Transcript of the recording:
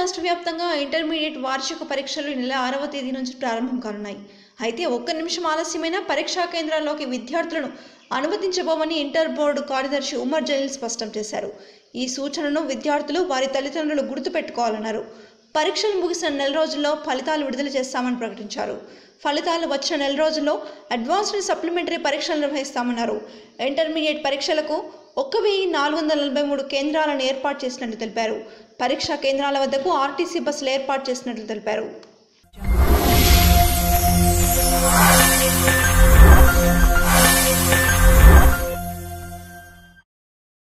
రాష్ట్ర వ్యాప్తంగా ఇంటర్మీడియట్ వార్షిక పరీక్షలు ఈ నెల ఆరవ తేదీ నుంచి ప్రారంభం కానున్నాయి అయితే ఒక్క నిమిషం ఆలస్యమైన పరీక్షా కేంద్రాల్లోకి విద్యార్థులను అనుమతించబోమని ఇంటర్ బోర్డు కార్యదర్శి ఉమర్ జలీల్ స్పష్టం చేశారు ఈ సూచనను విద్యార్థులు వారి తల్లిదండ్రులు గుర్తుపెట్టుకోవాలన్నారు పరీక్షలు ముగిసిన నెల రోజుల్లో ఫలితాలు విడుదల చేస్తామని ప్రకటించారు ఫలితాలు వచ్చిన నెల రోజుల్లో అడ్వాన్స్డ్ సప్లిమెంటరీ పరీక్షలు నిర్వహిస్తామన్నారు ఇంటర్మీడియట్ పరీక్షలకు ఒక్క వెయ్యి నాలుగు వందల నలభై మూడు కేంద్రాలను ఏర్పాటు చేసినట్లు తెలిపారు పరీక్షా కేంద్రాల వద్దకు ఆర్టీసీ బస్సులు ఏర్పాటు చేసినట్లు తెలిపారు